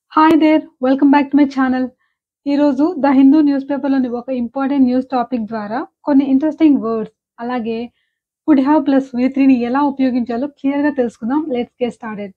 Hi there welcome back to my channel ఈరోజు the Hindu news పేపర్లోని ఒక ఇంపార్టెంట్ న్యూస్ టాపిక్ ద్వారా కొన్ని ఇంట్రెస్టింగ్ వర్డ్స్ అలాగే వుడ్ హ్యావ్ ప్లస్ వి త్రీని ఎలా ఉపయోగించాలో క్లియర్గా తెలుసుకుందాం లెట్స్ గెట్ స్టార్టెడ్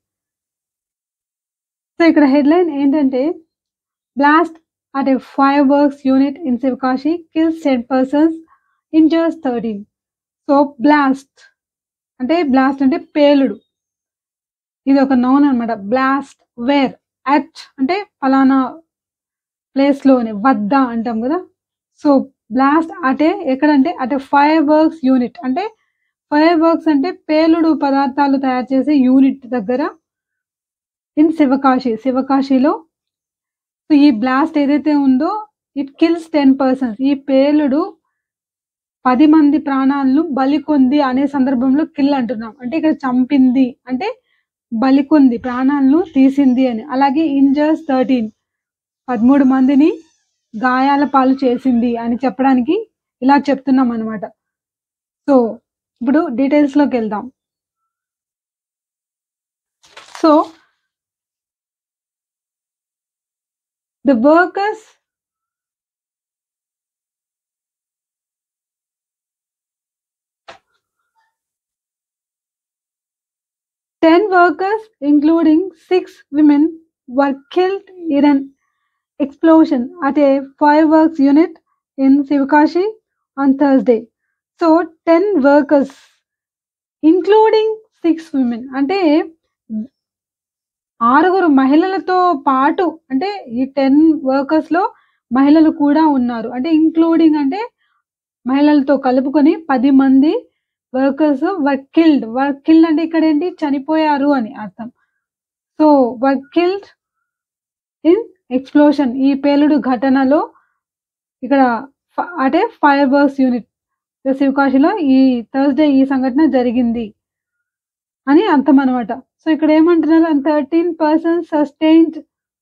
సో ఇక్కడ హెడ్లైన్ ఏంటంటే blast at a fireworks unit in Sivakasi kills ten persons injures thirteen so blast అంటే బ్లాస్ట్ అంటే పేలుడు ఇది ఒక నౌన్ అనమాట బ్లాస్ట్ వేర్ అట్ అంటే ఫలానా ప్లేస్లోనే వద్ద అంటాం కదా సో బ్లాస్ట్ అటే ఎక్కడంటే అటే ఫైర్ వర్క్స్ యూనిట్ అంటే ఫైర్ వర్క్స్ అంటే పేలుడు పదార్థాలు తయారు చేసే యూనిట్ దగ్గర ఇన్ శివకాశి శివకాశిలో సో ఈ బ్లాస్ట్ ఏదైతే ఉందో ఇట్ కిల్స్ టెన్ పర్సన్స్ ఈ పేలుడు పది మంది ప్రాణాలను బలికొంది అనే సందర్భంలో కిల్ అంటున్నాం అంటే ఇక్కడ చంపింది అంటే బలికొంది ప్రాణాలను తీసింది అని అలాగే ఇంజర్స్ థర్టీన్ పదమూడు మందిని గాయాల పాలు చేసింది అని చెప్పడానికి ఇలా చెప్తున్నాం అనమాట సో ఇప్పుడు డీటెయిల్స్ లోకి వెళ్దాం so the workers Ten workers, including six women, were killed in an explosion at a fireworks unit in Sivakashi on Thursday. So, 10 workers, including six women, అంటే ఆరుగురు మహిళలతో పాటు అంటే ఈ టెన్ వర్కర్స్ లో మహిళలు కూడా ఉన్నారు అంటే ఇంక్లూడింగ్ అంటే మహిళలతో కలుపుకొని పది మంది workers were killed were killed అంటే ఇక్కడ ఏంటి చనిపోయారు అని అర్థం so were killed in explosion ఈ పేలుడు ఘటనలో ఇక్కడ ఫ- అంటే ఫైర్ వర్క్స్ యూనిట్ శివకాశిలో ఈ థర్స్డే ఈ సంఘటన జరిగింది అని అర్థం అనమాట సో ఇక్కడ ఏమంటున్నారు thirteen persons sustained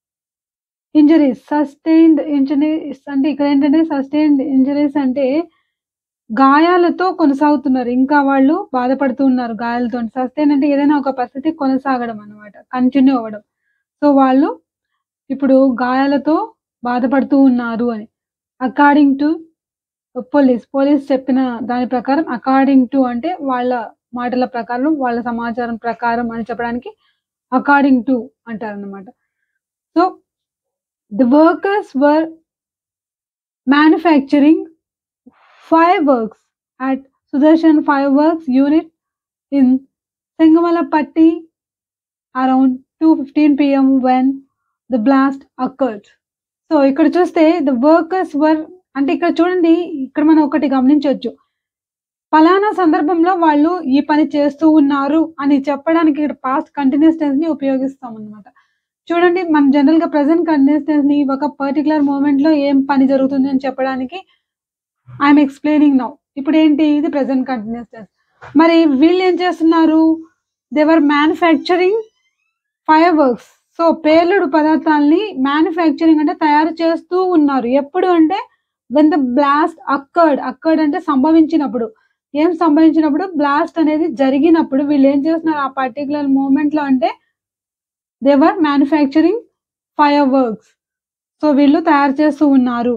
injuries sustained injuries అంటే ఇక్కడ ఏంటంటే సస్టైన్డ్ ఇంజరీస్ అంటే గాయాలతో కొనసాగుతున్నారు ఇంకా వాళ్ళు బాధపడుతూ ఉన్నారు గాయాలతో సస్టైన్ అంటే ఏదైనా ఒక పరిస్థితి కొనసాగడం అన్నమాట కంటిన్యూ అవ్వడం సో వాళ్ళు ఇప్పుడు గాయాలతో బాధపడుతూ ఉన్నారు అని అకార్డింగ్ టు పోలీస్ పోలీస్ చెప్పిన దాని ప్రకారం అకార్డింగ్ టు అంటే వాళ్ళ మాటల ప్రకారం వాళ్ళ సమాచారం ప్రకారం అని చెప్పడానికి అకార్డింగ్ టు అంటారు అనమాట so the workers were manufacturing fireworks at Sudarshan Fireworks Unit in Sengamalapatti around 2:15 p.m. when the blast occurred. So ఇక్కడ చూస్తే ద వర్కర్స్ వర్ అంటే ఇక్కడ చూడండి ఇక్కడ మనం ఒకటి గమనించవచ్చు ఫలానా సందర్భంలో వాళ్ళు ఈ పని చేస్తూ ఉన్నారు అని చెప్పడానికి ఇక్కడ పాస్ట్ కంటిన్యూస్ టెన్స్ ని ఉపయోగిస్తాం అన్నమాట చూడండి మనం జనరల్ గా ప్రెసెంట్ కంటిన్యూస్ టెన్స్ ని ఒక పర్టికులర్ మూమెంట్ లో ఏం పని జరుగుతుంది అని చెప్పడానికి ఐఎమ్ ఎక్స్ప్లెయినింగ్ నౌ ఇప్పుడు ఏంటి ఇది ప్రెసెంట్ కంటిన్యూస్ టెన్స్ మరి వీళ్ళు ఏం చేస్తున్నారు they were manufacturing fireworks so పేలుడు పదార్థాలని మ్యానుఫ్యాక్చరింగ్ అంటే తయారు చేస్తూ ఉన్నారు ఎప్పుడు అంటే when the blast occurred occurred అంటే సంభవించినప్పుడు ఏం సంభవించినప్పుడు బ్లాస్ట్ అనేది జరిగినప్పుడు వీళ్ళు ఏం చేస్తున్నారు ఆ పర్టికులర్ మూమెంట్ లో అంటే they were manufacturing fireworks so వీళ్ళు తయారు చేస్తూ ఉన్నారు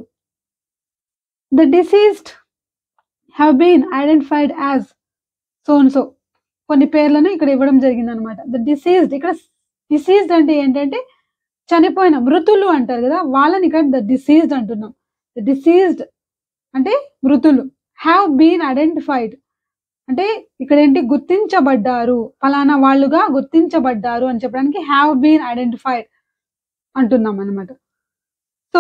the deceased have been identified as so and so కొన్ని పేర్లను ఇక్కడ ఇవ్వడం జరిగింది అనమాట ద డిసీజ్డ్ ఇక్కడ డిసీజ్డ్ అంటే ఏంటంటే చనిపోయిన మృతులు అంటారు కదా వాళ్ళని ఇక్కడ ద డిసీజ్డ్ అంటున్నాం ద డిసీజ్డ్ అంటే మృతులు హ్యావ్ బీన్ ఐడెంటిఫైడ్ అంటే ఇక్కడ ఏంటి గుర్తించబడ్డారు ఫలానా వాళ్ళుగా గుర్తించబడ్డారు అని చెప్పడానికి హ్యావ్ బీన్ ఐడెంటిఫైడ్ అంటున్నాం అనమాట so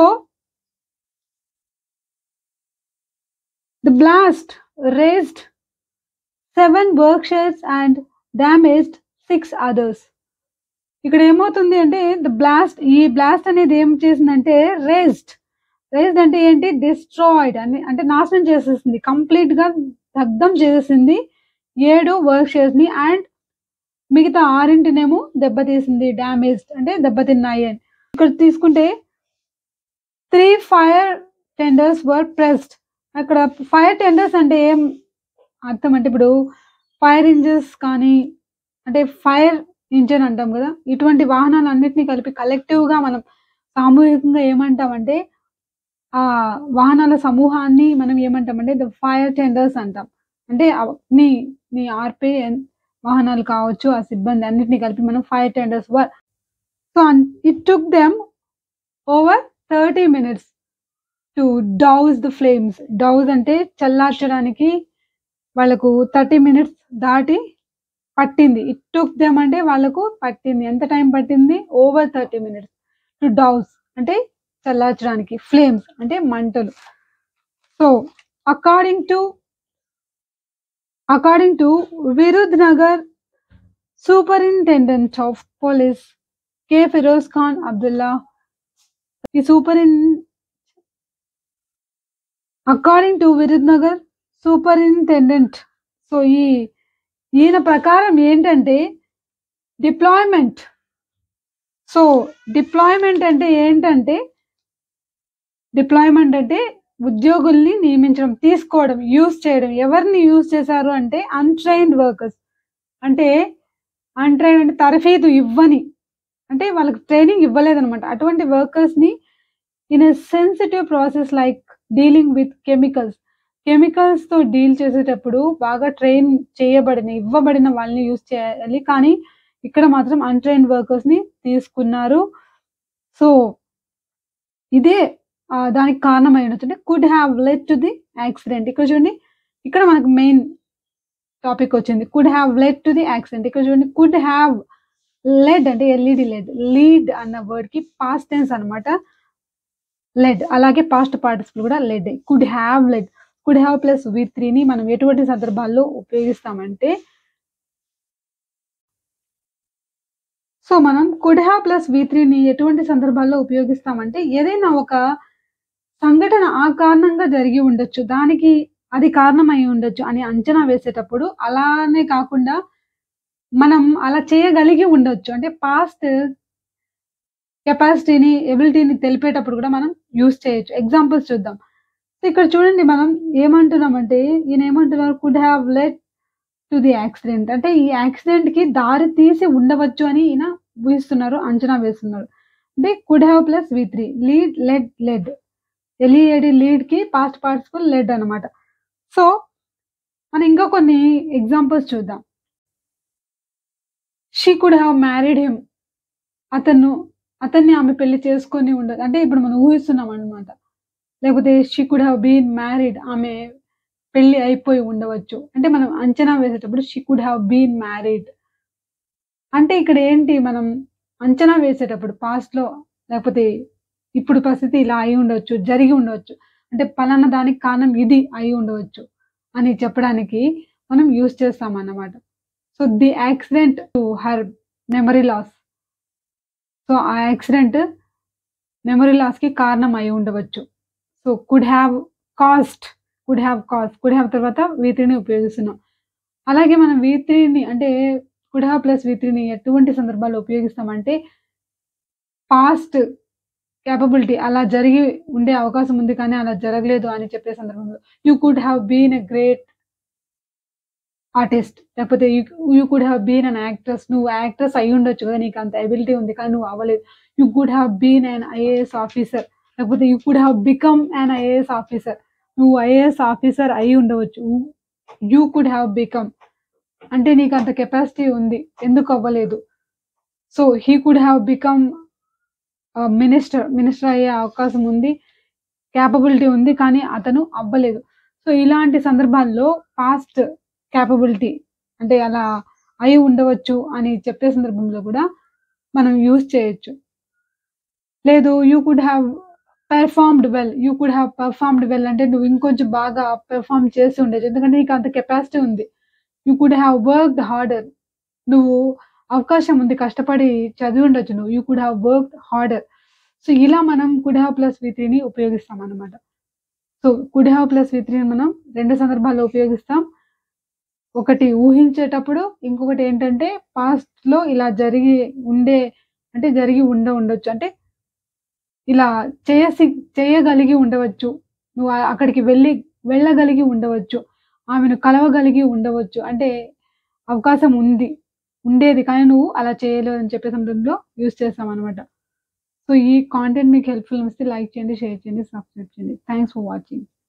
The blast raised seven work sheds and damaged six others. ఇక్కడ ఏమవుతుంది అంటే ద బ్లాస్ట్ ఈ బ్లాస్ట్ అనేది ఏం చేసిందంటే రేస్డ్ రేస్డ్ అంటే ఏంటి డిస్ట్రాయిడ్ అని అంటే నాశనం చేసేసింది కంప్లీట్ గా దగ్ధం చేసేసింది ఏడు వర్క్ షేర్స్ ని అండ్ మిగతా ఆరింటినేమో దెబ్బతీసింది డ్యామేజ్డ్ అంటే దెబ్బతిన్నాయి అని ఇక్కడ తీసుకుంటే three fire tenders were pressed అక్కడ ఫైర్ టెండర్స్ అంటే ఏం అర్థం అంటే ఇప్పుడు ఫైర్ ఇంజన్స్ కానీ అంటే ఫైర్ ఇంజిన్ అంటాం కదా ఇటువంటి వాహనాలన్నిటిని కలిపి కలెక్టివ్గా మనం సామూహికంగా ఏమంటామంటే ఆ వాహనాల సమూహాన్ని మనం ఏమంటామంటే ద ఫైర్ టెండర్స్ అంటాం అంటే అగ్ని ని ఆర్పే ఎన్- వాహనాలు కావచ్చు ఆ సిబ్బంది అన్నిటిని కలిపి మనం fire tenders were so it took them over thirty minutes to douse the flames douse అంటే చల్లార్చడానికి వాళ్ళకు థర్టీ మినిట్స్ దాటి పట్టింది ఇట్ టుక్ దెమ్ అంటే వాళ్ళకు పట్టింది ఎంత టైం పట్టింది over thirty minutes to douse అంటే చల్లార్చడానికి ఫ్లేమ్స్ అంటే మంటలు so according to according to Virudhunagar superintendent of police K Firoz Khan Abdullah ఈ సూపరిన్ according to Virudhunagar superintendent so ఈ ఈయన ప్రకారం ఏంటంటే డిప్లాయ్మెంట్ సో డిప్లాయ్మెంట్ అంటే ఏంటంటే డిప్లాయ్మెంట్ అంటే ఉద్యోగుల్ని నియమించడం తీసుకోవడం యూజ్ చేయడం ఎవరిని యూజ్ చేశారు అంటే అన్ట్రైన్డ్ వర్కర్స్ అంటే అన్ట్రైన్ అంటే తరఫీదు ఇవ్వని అంటే వాళ్ళకి ట్రైనింగ్ ఇవ్వలేదన్నమాట అటువంటి వర్కర్స్ ని in a sensitive process like dealing with chemicals chemicals తో డీల్ చేసేటప్పుడు బాగా ట్రైన్ చేయబడిన ఇవ్వబడిన వాళ్ళని యూజ్ చేయాలి కానీ ఇక్కడ మాత్రం అన్ట్రైన్డ్ వర్కర్స్ ని తీసుకున్నారు సో ఇదే ఆ, దానికి కారణం అయి ఉండొచ్చు అంటే could have led to the accident ఇక్కడ చూడండి ఇక్కడ మనకు మెయిన్ టాపిక్ వచ్చింది could have led to the accident ఇక్కడ చూడండి కుడ్ హ్యావ్ లెడ్ అంటే ఎల్ఈడి లెడ్ లీడ్ అన్న వర్డ్ కి పాస్ట్ టెన్స్ అన్నమాట లెడ్ అలాగే పాస్ట్ పార్టిసిపల్ కూడా led could have led could have plus V ని మనం ఎటువంటి సందర్భాల్లో ఉపయోగిస్తామంటే సో మనం కుడ్ హ్యావ్ ప్లస్ వి ని ఎటువంటి సందర్భాల్లో ఉపయోగిస్తామంటే ఏదైనా ఒక సంఘటన ఆ కారణంగా జరిగి ఉండొచ్చు దానికి అది కారణమై ఉండొచ్చు అని అంచనా వేసేటప్పుడు అలానే కాకుండా మనం అలా చేయగలిగి ఉండొచ్చు అంటే పాస్ట్ కెపాసిటీని ఎబిలిటీని తెలిపేటప్పుడు కూడా మనం యూజ్ చేయొచ్చు ఎగ్జాంపుల్స్ చూద్దాం సో ఇక్కడ చూడండి మనం ఏమంటున్నామంటే ఈయన ఏమంటున్నారు could have led to the accident అంటే ఈ యాక్సిడెంట్ కి దారి తీసి ఉండవచ్చు అని ఈయన ఊహిస్తున్నారు అంచనా వేస్తున్నారు అంటే could have plus V three lead led led L E A D lead కి పాస్ట్ పార్టిసిపల్ లెడ్ అన్నమాట సో మనం ఇంకా కొన్ని ఎగ్జాంపుల్స్ చూద్దాం she could have married him అతను అతన్ని ఆమె పెళ్లి చేసుకొని ఉండదు అంటే ఇప్పుడు మనం ఊహిస్తున్నాం అనమాట లేకపోతే she could have been married ఆమె పెళ్లి అయిపోయి ఉండవచ్చు అంటే మనం అంచనా వేసేటప్పుడు she could have been married అంటే ఇక్కడ ఏంటి మనం అంచనా వేసేటప్పుడు పాస్ట్ లో లేకపోతే ఇప్పుడు పరిస్థితి ఇలా అయి ఉండవచ్చు జరిగి ఉండవచ్చు అంటే పలానా దానికి కారణం ఇది అయి ఉండవచ్చు అని చెప్పడానికి మనం యూజ్ చేస్తాం అన్నమాట so the accident to her memory loss so ఆ యాక్సిడెంట్ మెమరీ లాస్ కి కారణం అయి ఉండవచ్చు so could have caused could have caused could have తర్వాత వీత్రిని ఉపయోగిస్తున్నాం అలాగే మనం వీత్రిని అంటే కుడ్ హ్యావ్ ప్లస్ వీత్రిని ఎటువంటి సందర్భాల్లో ఉపయోగిస్తామంటే పాస్ట్ క్యాపబిలిటీ అలా జరిగి ఉండే అవకాశం ఉంది కానీ అలా జరగలేదు అని చెప్పే సందర్భంలో you could have been a great artist లేకపోతే you could have been an actress నువ్వు యాక్ట్రెస్ అయి ఉండొచ్చు కదా నీకు అంత ఎబిలిటీ ఉంది కానీ నువ్వు అవ్వలేదు you could have been an IAS officer లేకపోతే you could have become an IAS officer నువ్వు ఐఏఎస్ ఆఫీసర్ అయి ఉండవచ్చు యూ కుడ్ హ్యావ్ బికమ్ అంటే నీకు అంత కెపాసిటీ ఉంది ఎందుకు అవ్వలేదు so he could have become minister minister అయ్యే అవకాశం ఉంది క్యాపబిలిటీ ఉంది కానీ అతను అవ్వలేదు సో ఇలాంటి సందర్భాల్లో పాస్ట్ క్యాపబిలిటీ అంటే అలా అయి ఉండవచ్చు అని చెప్పే సందర్భంలో కూడా మనం యూజ్ చేయొచ్చు లేదు you could have performed well you could have performed well అంటే నువ్వు ఇంకొంచెం బాగా పెర్ఫార్మ్ చేసి ఉండొచ్చు ఎందుకంటే నీకు అంత కెపాసిటీ ఉంది you could have worked harder నువ్వు అవకాశం ఉంది కష్టపడి చదివి ఉండొచ్చు నువ్వు you could have worked harder so ఇలా మనం కుడ్ హ్యావ్ ప్లస్ వి త్రీని ఉపయోగిస్తాం అనమాట so could have plus V త్రీని మనం రెండు సందర్భాల్లో ఉపయోగిస్తాం ఒకటి ఊహించేటప్పుడు ఇంకొకటి ఏంటంటే పాస్ట్ లో ఇలా జరిగి ఉండే అంటే జరిగి ఉండ ఉండొచ్చు అంటే ఇలా చేయసి చేయగలిగి ఉండవచ్చు నువ్వు ఆ- అక్కడికి వెళ్ళి వెళ్ళగలిగి ఉండవచ్చు ఆమెను కలవగలిగి ఉండవచ్చు అంటే అవకాశం ఉంది ఉండేది. కానీ నువ్వు అలా చేయలేదు అని చెప్పే సందర్భంలో యూజ్ చేస్తామనమాట. సో, ఈ కాంటెంట్ మీకు హెల్ప్‌ఫుల్ అనిపిస్తే లైక్ చేయండి, షేర్ చేయండి, సబ్స్క్రైబ్ చేయండి. Thanks for watching.